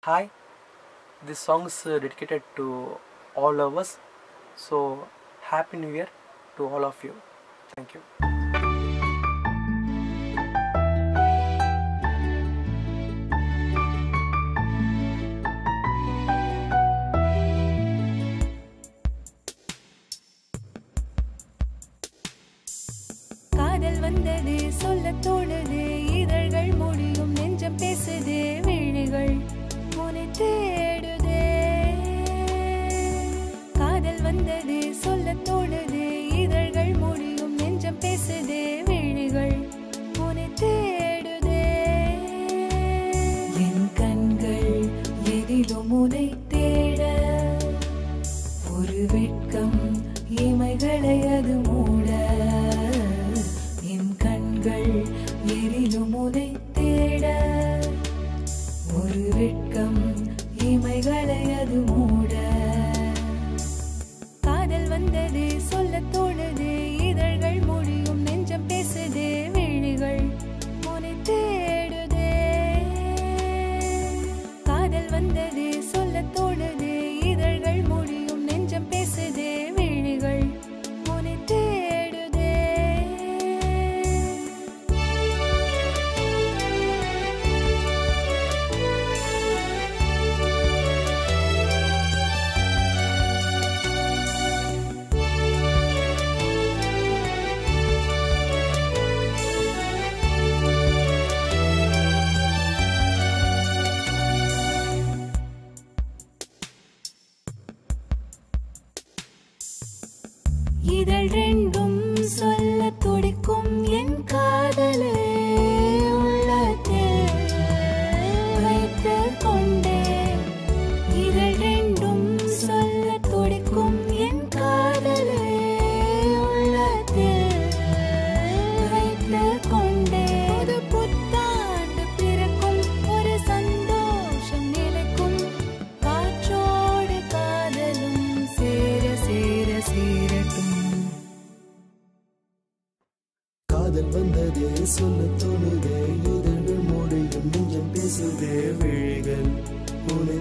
Hi, this song is uh, dedicated to all of us. So, Happy New Year to all of you. Thank you. காதல் வந்தது சொல்ல தோணுது இதழ்கள் முடியும் நெஞ்சம் பேசுது விழிகள் உன்னை தேடுதே காதல் வந்தது சொல்ல தோணுது இதழ்கள் முடியும் நெஞ்சம் பேசுது விழிகள் உன்னை தேடுதே என் கண்கள் எதிலும் உன்னை தேட ஒரு வெட்கம் இமைகளை அது மூட என் கண்கள் எரிலும் உனை தேட ஒரு வெட்கம் இமைகளை அது மூட காதல் வந்தது சொல்ல தோணுது இதழ்கள் முடியும் நெஞ்சம் பேசுது விழிகள் உன்னை தேடுதே காதல் வந்தது சொல்ல தோணுது இதழ்கள் முடியும் நெஞ்சம் பேசுது விழிகள் உன்னை தேடுதே இதழ் ரெண்டும் சொல்ல துடிக்கும் என் காதலே உள்ளத்தில் வைத்துக் கொண்டேன் இதழ் ரெண்டும் சொல்ல துடிக்கும் என் காதலே உள்ளத்தில் வைத்துக் கொண்டேன் ஒரு புத்தாண்டு பிறக்கும் ஒரு சந்தோஷம் நிலைக்கும் காற்றோடு காதலும் சேர சேர சேரட்டும் காதல் வந்ததே சொல்ல தோணுதே இதழ்கள் மூடியும் நெஞ்சம் பேசுதே விழிகள் உன்னை